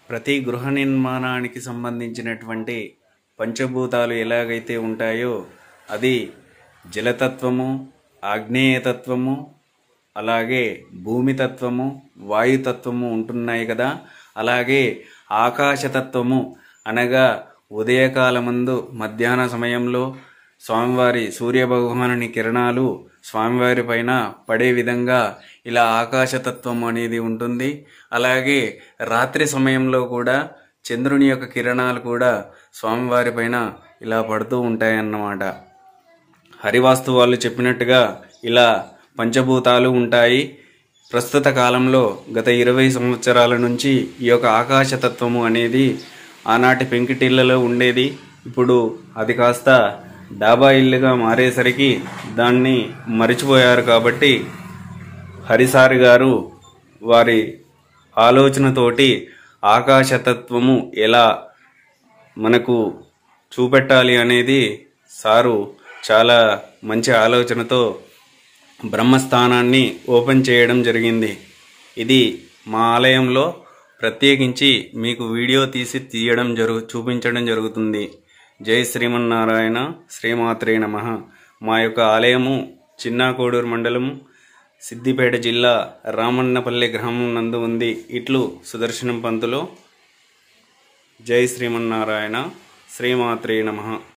ప్రతి గృహ నిర్మాణానికి సంబంధించినటువంటి పంచభూతాలు ఎలాగైతే ఉంటాయో అది జలతత్వము ఆగ్నేయతత్వము అలాగే భూమితత్వము వాయుతత్వము ఉంటున్నాయి కదా అలాగే ఆకాశతత్వము అనగా ఉదయకాలమందు మధ్యాహ్న సమయంలో స్వామివారి సూర్యభగవానుని కిరణాలు స్వామివారి పైన పడే విధంగా ఇలా ఆకాశతత్వం అనేది ఉంటుంది అలాగే రాత్రి సమయంలో కూడా చంద్రుని యొక్క కిరణాలు కూడా స్వామివారి పైన ఇలా పడుతూ ఉంటాయన్నమాట హరివాస్తు వాళ్ళు చెప్పినట్టుగా ఇలా పంచభూతాలు ఉంటాయి ప్రస్తుత కాలంలో గత ఇరవై సంవత్సరాల నుంచి ఈ యొక్క ఆకాశతత్వము అనేది ఆనాటి పెంకిటిళ్లలో ఉండేది ఇప్పుడు అది కాస్త డాబా ఇల్లుగా మారేసరికి దాన్ని మరిచిపోయారు కాబట్టి హరిసారి గారు వారి ఆలోచనతోటి ఆకాశతత్వము ఎలా మనకు చూపెట్టాలి అనేది సారు చాలా మంచి ఆలోచనతో బ్రహ్మస్థానాన్ని ఓపెన్ చేయడం జరిగింది ఇది మా ఆలయంలో ప్రత్యేకించి మీకు వీడియో తీసి తీయడం జరుగు చూపించడం జరుగుతుంది జై శ్రీమన్నారాయణ శ్రీమాత్రే నమ మా యొక్క ఆలయము చిన్నాకోడూరు మండలం సిద్దిపేట జిల్లా రామన్నపల్లి గ్రామం నందు ఉంది ఇట్లు సుదర్శనం పంతులు జై శ్రీమన్నారాయణ శ్రీమాత్రే నమ